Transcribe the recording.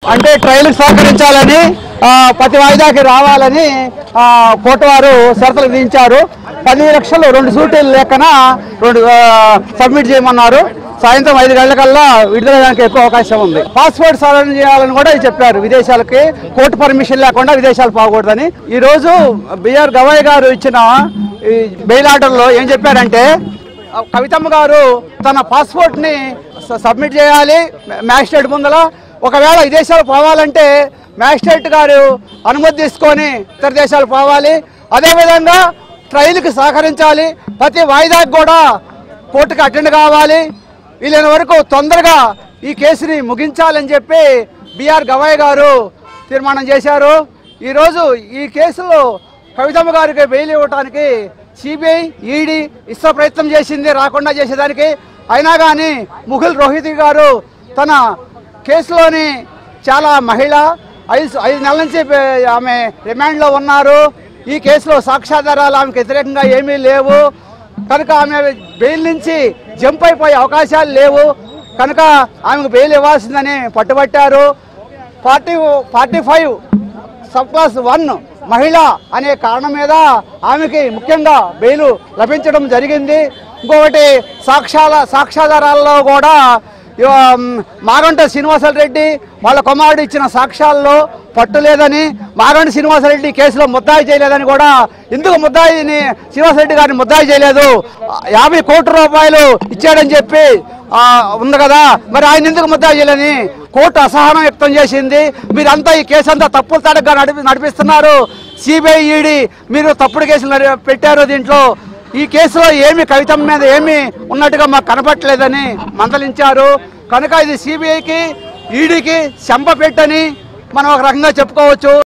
అంటే ట్రైల్ సహకరించాలని ఆ, ప్రతి వాయిదాకి రావాలని ఆ, కోర్టు వారు షరతులు విధించారు పది లక్షలు రెండు సూటీలు లెక్కన రెండు ఆ, సబ్మిట్ చేయమన్నారు సాయంత్రం ఐదు గంటలకల్లా విడుదల చేయడానికి ఎక్కువ అవకాశం ఉంది పాస్పోర్ట్ సాధన చేయాలని కూడా చెప్పారు విదేశాలకి కోర్టు పర్మిషన్ లేకుండా విదేశాలు పోకూడదని ఈ రోజు బిఆర్ గవాయ్ గారు ఇచ్చిన ఈ బెయిల్ ఆర్డర్లో ఏం చెప్పారంటే కవితమ్మ గారు తన పాస్పోర్ట్ ని స- సబ్మిట్ చేయాలి మ్యాజిస్ట్రేట్ ముందల ఒకవేళ విదేశాలు పోవాలంటే మ్యాజిస్ట్రేట్ గారు అనుమతి తీసుకొని ఇతర దేశాలు పోవాలి అదేవిధంగా ట్రైల్కి సహకరించాలి ప్రతి వాయిదాకి కూడా కోర్టుకి అటెండ్ కావాలి వీలైన వరకు తొందరగా ఈ కేసుని ముగించాలని చెప్పి బిఆర్ గవాయ్ గారు తీర్మానం చేశారు ఈరోజు ఈ కేసులో కవితమ్మ గారికి బెయిల్ ఇవ్వడానికి సిబిఐ ఈడీ ఇష్ట ప్రయత్నం చేసింది రాకుండా చేసేదానికి అయినా కానీ ముఘల్ రోహిత్ గారు తన కేసులోని చాలా మహిళ ఐదు ఐదు నెలల నుంచి పే- ఆమె రిమాండ్లో ఉన్నారు ఈ కేసులో సాక్ష్యాధారాలు ఆమెకు వ్యతిరేకంగా ఏమీ లేవు కనుక ఆమె బెయిల్ నుంచి జంప్ అయిపోయే అవకాశాలు లేవు కనుక ఆమెకు బెయిల్ ఇవ్వాల్సిందని పట్టుబట్టారు forty forty five sub class one మహిళ అనే కారణం మీద ఆమెకి ముఖ్యంగా బెయిలు లభించడం జరిగింది ఇంకొకటి సాక్ష్యాల సాక్ష్యాధారాల్లో కూడా ఇవ- మాగంట శ్రీనివాసరెడ్డి వాళ్ళ కుమారుడు ఇచ్చిన సాక్ష్యాల్లో పట్టు లేదని మాగంట శ్రీనివాసరెడ్డి కేసులో ముద్దాయి చేయలేదని కూడా ఎందుకు ముద్దాయిని శ్రీనివాసరెడ్డి గారిని ముద్దాయి చేయలేదు యాభై కోట్ల రూపాయలు ఇచ్చాడని చెప్పి ఆ, ఉంది కదా మరి ఆయన ఎందుకు ముద్దాయి చేయలేని కోర్టు అసహనం వ్యక్తం చేసింది మీరంతా ఈ కేసు అంతా తప్పులు తడగ్గా నడిపి నడిపిస్తున్నారు సిబిఐ ఈడీ మీరు తప్పుడు కేసులు నడి- పెట్టారు దీంట్లో ఈ కేసులో ఏమి కవితం మీద ఏమి ఉన్నట్టుగా మాకు కనపట్లేదని మందలించారు కనుక ఇది సిబిఐకి ఈడీకి శంప పెట్టని మనం ఒక రకంగా చెప్పుకోవచ్చు